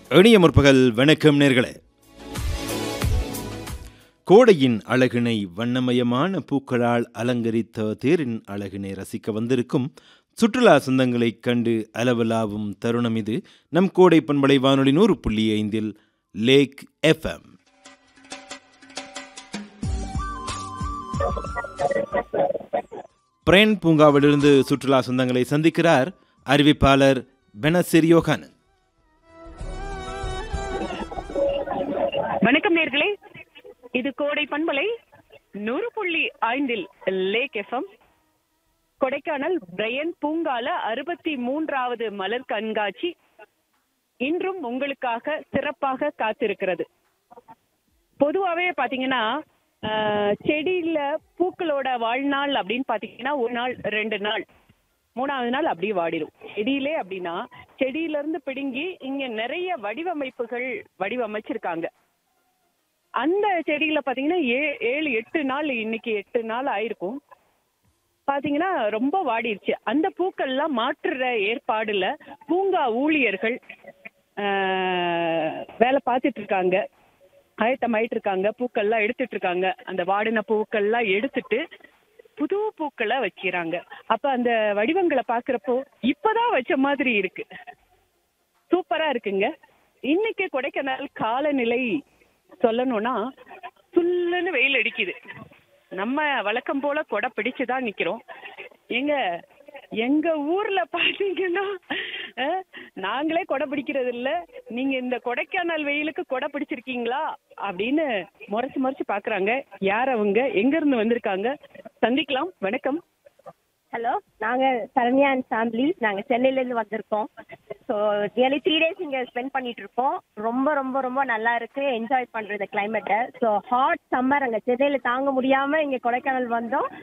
இனிய முற்பகல் வணக்கம் நேர்களே கோடையின் அழகினை வண்ணமயமான பூக்களால் அலங்கரித்த தேரின் அழகினை ரசிக்க வந்திருக்கும் சுற்றுலா சொந்தங்களைக் கண்டு அளவலாவும் தருணம் இது நம் கோடை பண்பலை வானொலி நூறு புள்ளி ஐந்தில் லேக் எஃப்எம் பிரேன் பூங்காவிலிருந்து சுற்றுலா சொந்தங்களை சந்திக்கிறார் அறிவிப்பாளர் பெனசிர் யோகானன் வணக்கம் நேர்களே இது கோடை பண்பலை நூறு புள்ளி ஐந்தில் லேக் எஃப்எம் கொடைக்கானல் பிரையன் பூங்கால அறுபத்தி மூன்றாவது மலர் கண்காட்சி இன்றும் உங்களுக்காக சிறப்பாக காத்திருக்கிறது பொதுவாகவே பார்த்தீங்கன்னா ஆஹ், செடியில பூக்களோட வாழ்நாள் அப்படின்னு பார்த்தீங்கன்னா ஒரு நாள் ரெண்டு நாள் மூணாவது நாள் அப்படியே வாடிடும் செடியிலே அப்படின்னா செடியில இருந்து பிடுங்கி இங்க நிறைய வடிவமைப்புகள் வடிவமைச்சிருக்காங்க அந்த செடியில பாத்தீங்கன்னா ஏ ஏழு எட்டு நாள் இன்னைக்கு எட்டு நாள் ஆயிருக்கும் பாத்தீங்கன்னா ரொம்ப வாடிருச்சு அந்த பூக்கள்லாம் மாற்றுற ஏற்பாடுல பூங்கா ஊழியர்கள் ஆஹ், வேலை பார்த்துட்டு இருக்காங்க ஆயத்தமாயிட்டு இருக்காங்க பூக்கள்லாம் எடுத்துட்டு இருக்காங்க அந்த வாடின பூக்கள்லாம் எடுத்துட்டு புது பூக்களை வைக்கிறாங்க அப்ப அந்த வடிவங்களை பாக்குறப்போ இப்பதான் வச்ச மாதிரி இருக்கு சூப்பரா இருக்குங்க இன்னைக்கு கொடைக்கானல் காலநிலை சொல்லணும்னா சுல்லுன்னு வெயில் அடிக்குது நம்ம வழக்கம் போல கொடை பிடிச்சுதான் நிக்கிறோம் எங்க எங்க ஊர்ல பாத்தீங்கன்னா அஹ், நாங்களே கொடை பிடிக்கிறது இல்ல நீங்க இந்த கொடைக்கானல் வெயிலுக்கு கொடை பிடிச்சிருக்கீங்களா அப்படின்னு முறைச்சு முறைச்சு பாக்குறாங்க யார் அவங்க எங்க இருந்து வந்திருக்காங்க சந்திக்கலாம் வணக்கம் ஹலோ நாங்கள் சரண்யா அண்ட் ஃபேமிலி நாங்கள் சென்னையிலேருந்து வந்திருக்கோம் ஸோ நியர்லி த்ரீ டேஸ் இங்கே ஸ்பெண்ட் பண்ணிட்டு இருக்கோம் ரொம்ப ரொம்ப ரொம்ப நல்லா இருக்கு என்ஜாய் பண்ணுறது கிளைமேட்டை ஸோ ஹாட் சம்மர் அங்கே சென்னையில் தாங்க முடியாமல் இங்கே கொடைக்கானல் வந்தோம்